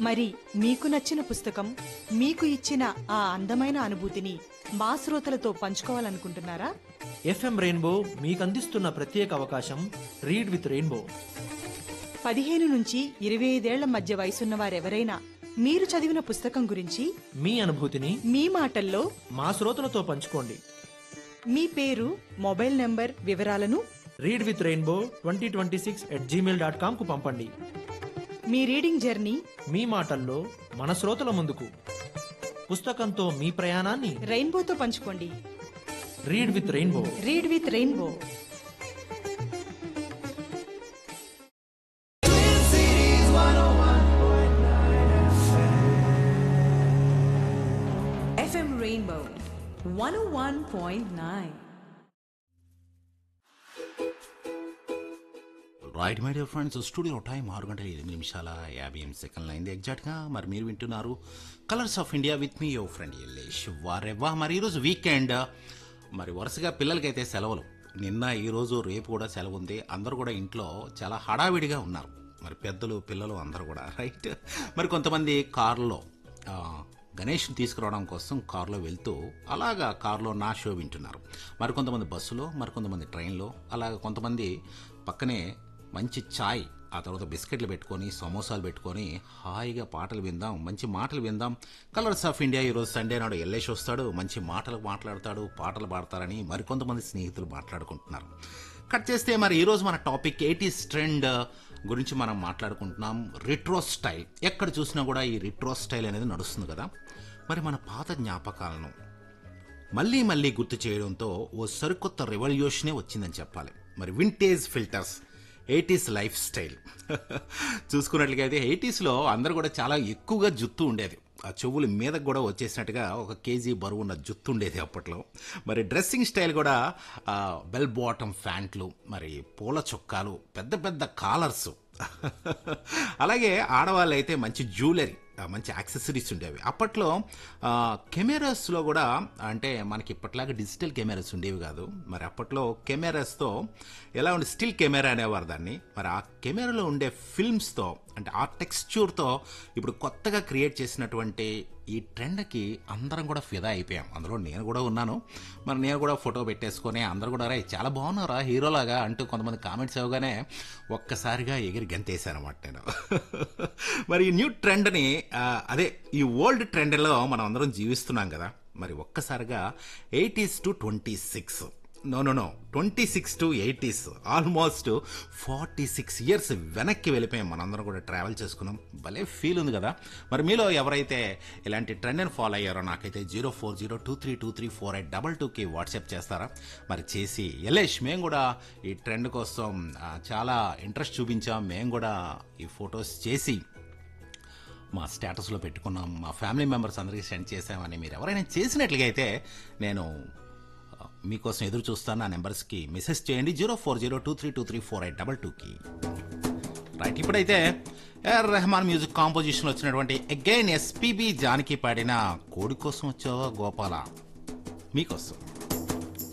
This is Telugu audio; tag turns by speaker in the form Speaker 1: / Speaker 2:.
Speaker 1: మరి మీకు నచ్చిన పుస్తకం మీకు ఇచ్చిన ఆ అందమైన అనుభూతిని మా శ్రోతలతో పంచుకోవాలనుకుంటున్నారా
Speaker 2: ఎఫ్ఎం రెయిన్బో మీకు అందిస్తున్న ప్రత్యేక అవకాశం రీడ్ విత్ రెయిన్బో
Speaker 1: పదిహేను నుంచి ఇరవై ఐదేళ్ల మధ్య వయసున్న వారెవరైనా మీరు చదివిన పుస్తకం గురించి
Speaker 2: మీ అనుభూతిని
Speaker 1: మీ మాటల్లో
Speaker 2: మా శ్రోతలతో పంచుకోండి
Speaker 1: మీ పేరు మొబైల్ నంబర్ వివరాలను
Speaker 2: read with rainbow twenty twenty six at Gmail dot కామ్కు పంపండి
Speaker 1: మీ రీడింగ్ జర్నీ
Speaker 2: మీ మాటల్లో మన శ్రోతల ముందుకు పుస్తకంతో మీ ప్రయాణాన్ని
Speaker 1: రెయిన్బోతో పంచుకోండి
Speaker 2: read with rainbow
Speaker 1: read with rainbow
Speaker 3: FM Rainbow 101.9.
Speaker 4: Right my dear friends studio time ఆరు గంటల ఎనిమిది నిమిషాల యాభై ఎనిమిది సెకండ్లు అయింది ఎగ్జాక్ట్గా మరి మీరు వింటున్నారు కలర్స్ ఆఫ్ ఇండియా విత్ మీ యువర్ ఫ్రెండ్ ఎల్లేష్ వారెవ్వా మరి ఈరోజు వీకెండ్ మరి వరుసగా పిల్లలకైతే సెలవులు నిన్న ఈరోజు రేపు కూడా సెలవు ఉంది అందరూ కూడా ఇంట్లో చాలా హడావిడిగా ఉన్నారు మరి పెద్దలు పిల్లలు అందరూ కూడా రైట్ మరి కొంతమంది కారులో ఆ, గణేష్ని తీసుకురావడం కోసం కారులో వెళ్తూ అలాగా కారులో నా షో వింటున్నారు మరి కొంతమంది బస్సులో మరి కొంతమంది ట్రైన్లో అలాగ కొంతమంది పక్కనే మంచి ఛాయ్ ఆ తర్వాత బిస్కెట్లు పెట్టుకొని సమోసాలు పెట్టుకొని హాయిగా పాటలు విందాం మంచి మాటలు విందాం కలర్స్ ఆఫ్ ఇండియా ఈరోజు సండే నాడు ఎల్లేసి వస్తాడు మంచి మాటలు మాట్లాడతాడు పాటలు పాడతారని మరికొంతమంది స్నేహితులు మాట్లాడుకుంటున్నారు కట్ చేస్తే మరి ఈరోజు మన టాపిక్ ఎయిటీస్ ట్రెండ్ గురించి మనం మాట్లాడుకుంటున్నాం రిట్రో స్టైల్ ఎక్కడ చూసినా కూడా ఈ రిట్రో స్టైల్ అనేది నడుస్తుంది కదా మరి మన పాత జ్ఞాపకాలను మళ్ళీ మళ్ళీ గుర్తు చేయడంతో ఓ సరికొత్త రెవల్యూషనే వచ్చిందని చెప్పాలి మరి vintage filters eighties life style చూసుకున్నట్లుగా అయితే ఎయిటీస్లో అందరూ కూడా చాలా ఎక్కువగా జుత్తు ఉండేది ఆ చెవులు మీదకు కూడా వచ్చేసినట్టుగా ఒక కేజీ బరువు ఉన్న జుత్తు ఉండేది అప్పట్లో మరి డ్రెస్సింగ్ స్టైల్ కూడా ఆ, బెల్ బాటమ్ ప్యాంట్లు మరి పూల చొక్కాలు పెద్ద పెద్ద కాలర్స్ అలాగే ఆడవాళ్ళు అయితే మంచి జ్యువెలరీ ఆ, మంచి యాక్సెసరీస్ ఉండేవి అప్పట్లో ఆ, కెమెరాస్లో కూడా అంటే మనకి ఇప్పట్లాగా డిజిటల్ కెమెరాస్ ఉండేవి కాదు మరి అప్పట్లో కెమెరాస్తో ఎలా ఉండే స్టిల్ కెమెరా అనేవారు దాన్ని మరి ఆ కెమెరాలో ఉండే ఫిల్మ్స్తో అంటే ఆ టెక్స్చర్తో ఇప్పుడు కొత్తగా క్రియేట్ చేసినటువంటి ఈ ట్రెండ్కి అందరం కూడా ఫిదా అయిపోయాం అందులో నేను కూడా ఉన్నాను మరి నేను కూడా ఫోటో పెట్టేసుకొని అందరూ కూడా రే చాలా బాగున్నారా హీరోలాగా అంటూ కొంతమంది కామెంట్స్ ఇవ్వగానే ఒక్కసారిగా ఎగిరి గంతేశాను అనమాట నేను మరి ఈ న్యూ ట్రెండ్ని ఆ, అదే ఈ ఓల్డ్ ట్రెండ్లో మనం అందరం జీవిస్తున్నాం కదా మరి ఒక్కసారిగా eighties to twenty six no no no twenty six to eighties almost forty six years వెనక్కి వెళ్ళిపోయాం మనందరం కూడా ట్రావెల్ చేసుకున్నాం భలే ఫీల్ ఉంది కదా మరి మీలో ఎవరైతే ఇలాంటి ట్రెండ్ని ఫాలో అయ్యారో నాకైతే zero four zero two three two three four eight double టూకి వాట్సాప్ చేస్తారా మరి చేసి ఎలేష్ మేము కూడా ఈ ట్రెండ్ కోసం ఆ, చాలా ఇంట్రెస్ట్ చూపించాం మేము కూడా ఈ ఫొటోస్ చేసి మా స్టేటస్లో పెట్టుకున్నాం మా ఫ్యామిలీ మెంబర్స్ అందరికీ సెండ్ చేసామని మీరు ఎవరైనా చేసినట్లుగా అయితే నేను ఆ, మీకోసం ఎదురు చూస్తాను ఆ నెంబర్స్కి మెసేజ్ చేయండి zero four zero two three two three four eight double టూకి రైట్ ఇప్పుడైతే ఏఆర్ రెహమాన్ మ్యూజిక్ కాంపోజిషన్ వచ్చినటువంటి అగైన్ ఎస్పీబీ జానకి పాడిన కోడి కోసం వచ్చావా గోపాల మీకోసం